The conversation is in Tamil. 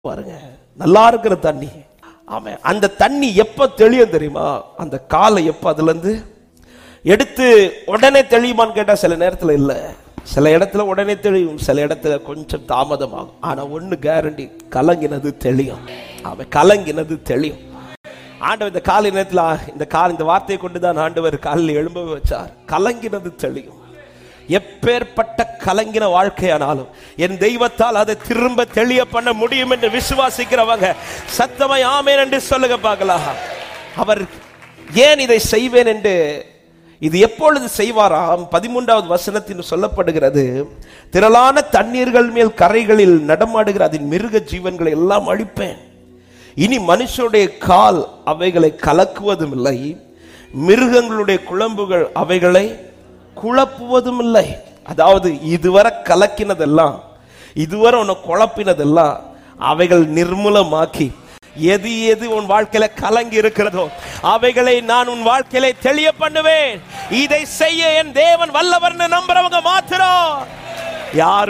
பாருங்க நல்லா இருக்கிற தண்ணி ஆமா அந்த தண்ணி எப்ப தெளியும் தெரியுமா அந்த காலை எப்ப அதுல இருந்து எடுத்து உடனே தெளியுமான்னு கேட்டா சில நேரத்துல இல்ல சில இடத்துல உடனே தெளியும் சில இடத்துல கொஞ்சம் தாமதமாகும் ஆனா ஒண்ணு கேரண்டி கலங்கினது தெளியும் அவன் கலங்கினது தெளியும் ஆண்டவர் இந்த காலை நேரத்துல இந்த கால் இந்த வார்த்தையை கொண்டுதான் ஆண்டவர் காலில் எழும்ப வச்சார் கலங்கினது தெளியும் எப்பேற்பட்ட கலங்கின வாழ்க்கையானாலும் என் தெய்வத்தால் அதை திரும்ப தெளிய பண்ண முடியும் என்று விசுவாசிக்கிறவங்க சத்தமாய் ஆமேன் என்று சொல்லுங்க பார்க்கலாம் அவர் ஏன் இதை செய்வேன் என்று இது எப்பொழுது செய்வாராம் பதிமூன்றாவது வசனத்தில் சொல்லப்படுகிறது திரளான தண்ணீர்கள் மேல் கரைகளில் நடமாடுகிற அதன் மிருக ஜீவன்களை எல்லாம் அழிப்பேன் இனி மனுஷனுடைய கால் அவைகளை கலக்குவதும் இல்லை மிருகங்களுடைய குழம்புகள் அவைகளை குழப்புவதும் இல்லை அதாவது இதுவரை கலக்கினதெல்லாம் இதுவரை உன்னை குழப்பினதெல்லாம் அவைகள் நிர்மூலமாக்கி எது எது உன் வாழ்க்கையில கலங்கி இருக்கிறதோ அவைகளை நான் உன் வாழ்க்கையில தெளிய பண்ணுவேன் இதை செய்ய என் தேவன் வல்லவர்னு நம்புறவங்க மாத்திரம் யார்